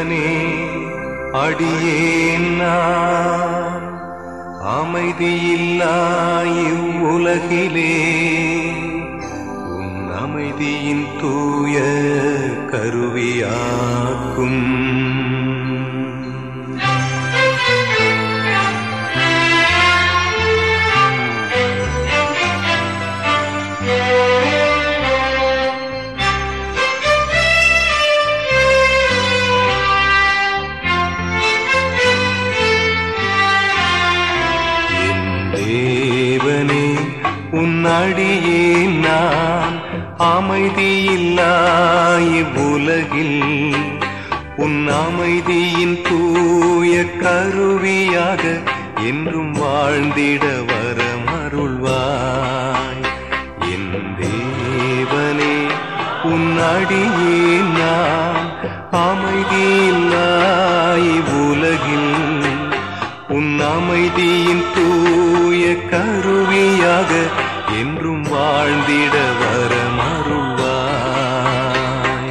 தேவனே அடியேன் நான் அமைதியில்லா இவ்வுலகிலே உன் அமைதியின் தூய கருவியாக்கும் என் தேவனே உன் அடியே நான் அமைதியில்லா இவ்வுலகில் உன் அமைதியின் தூய கருவியாக என்றும் வாழ்ந்திட வரமருள்வாய் என் தேவனே உன் அடியே நான் அமைதியில்லா இவ்வுலகில் உன் அமைதியின் தூய கருவியாக என்றும் வாழ்ந்திட வரமருள்வாய்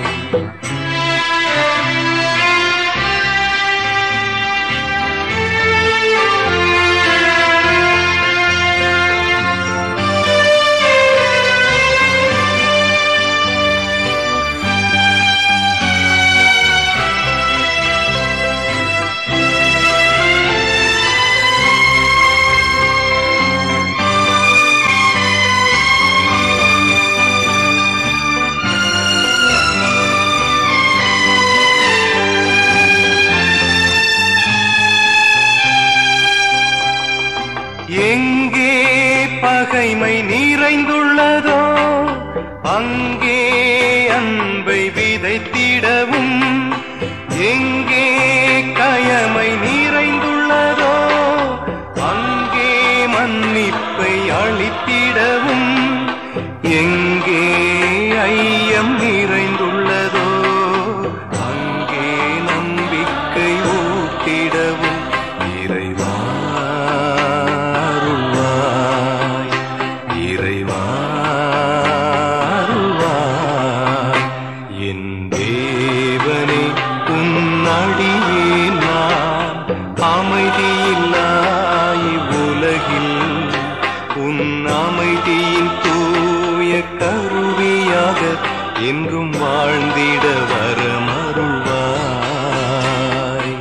எங்கே பகைமை நிறைந்துள்ளதோ அங்கே அன்பை விதைத்திடவும் எங்கே கயமை நிறைந்துள்ளதோ அங்கே மன்னிப்பை அளித்திடவும் எங்கே ஐயம் நிறைந்துள்ளதோ அங்கே நம்பிக்கை ஊட்டிடவும் இறைவாருள்வாய் இறைவாருள்வாய் என் தேவனே உன் அடியே நான் அமைதியில்லாய் உலகில் உன் அமைதியின் தூய கருவியாக என்றும் வாழ்ந்திட வரமருள்வாய்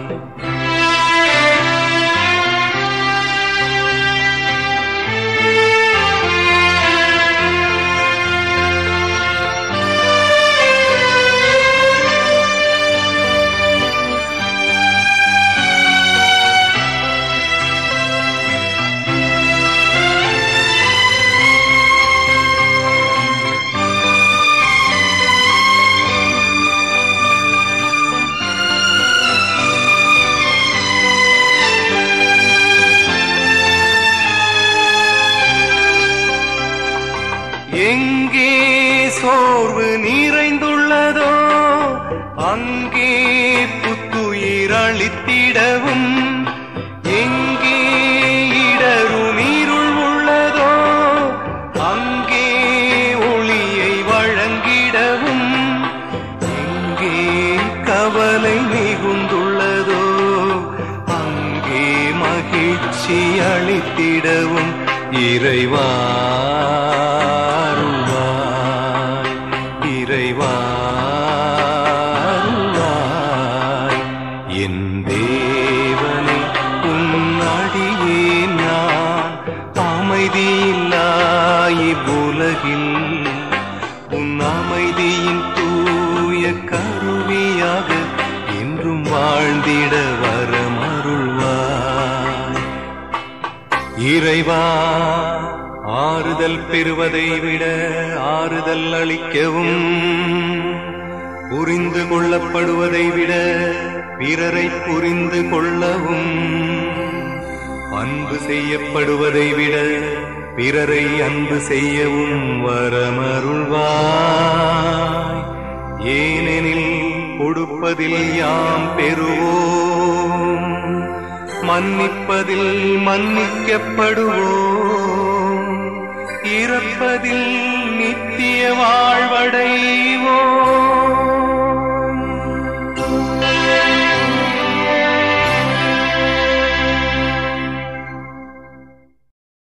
எங்கே சோர்வு நிறைந்துள்ளதோ அங்கே புத்துயிர் அளித்திடவும் எங்கே இடரு நீருள் உள்ளதோ அங்கே ஒளியை வழங்கிடவும் எங்கே கவலை மிகுந்துள்ளதோ அங்கே மகிழ்ச்சி அளித்திடவும் இறைவாருள்வாய் இறைவாருள்வாய் என் தேவனே உன் அடியே நான் அமைதியில்லாய் உலகில் உன் அமைதியின் தூய கருவியாக என்றும் வாழ்ந்திட வரமருள்வாய் இறைவா ஆறுதல் பெறுவதை விட ஆறுதல் அளிக்கவும் புரிந்து கொள்ளப்படுவதை விட பிறரை புரிந்து கொள்ளவும் அன்பு செய்யப்படுவதை விட பிறரை அன்பு செய்யவும் வரமருள்வாய் ஏனெனில் கொடுப்பதில் யாம் பெறுவோம் மன்னிப்பதில் மன்னிக்கப்படுவோம் இறப்பதில் நித்திய வாழ்